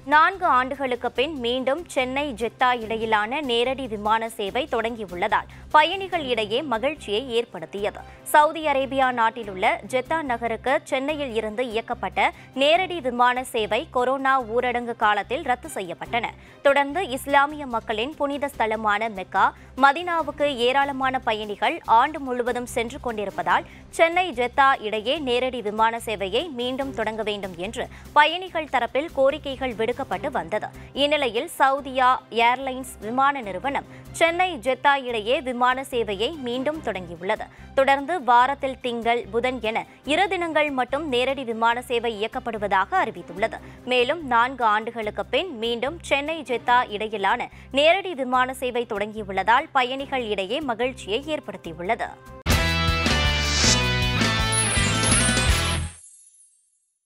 நான்கு ஆண்டுகளுக்கு பின் மீண்டும் சென்னை ஜெத்தா இடையிலான நேரடி விமான சேவை தொடங்கியுள்ளதால் பயணிகள் இடையே மகிழ்ச்சியை ஏற்படுத்தியது சவுதி அரேபியா நாட்டில் உள்ள ஜெத்தா நகருக்கு சென்னையில் இருந்து இயக்கப்பட்ட நேரடி விமான சேவை கொரோனா ஊரடங்கு காலத்தில் ரத்து செய்யப்பட்டன தொடர்ந்து இஸ்லாமிய மக்களின் புனித ஸ்தலமான மெக்கா மதினாவுக்கு ஏராளமான பயணிகள் ஆண்டு முழுவதும் சென்று கொண்டிருப்பதால் சென்னை ஜெத்தா இடையே நேரடி விமான சேவையை மீண்டும் தொடங்க வேண்டும் என்று பயணிகள் தரப்பில் கோரிக்கைகள் விடுக்கப்பட்டு வந்தது இந்நிலையில் சவுதியா ஏர்லைன்ஸ் விமான நிறுவனம் சென்னை ஜெத்தா இடையே விமான சேவையை மீண்டும் தொடங்கியுள்ளது தொடர்ந்து வாரத்தில் திங்கள் புதன் என இரு தினங்கள் மட்டும் நேரடி விமான சேவை இயக்கப்படுவதாக அறிவித்துள்ளது மேலும் நான்கு ஆண்டுகளுக்கு பின் மீண்டும் சென்னை ஜெத்தா இடையிலான நேரடி விமான சேவை தொடங்கியுள்ளதால் பயணிகள் இடையே மகிழ்ச்சியை ஏற்படுத்தியுள்ளது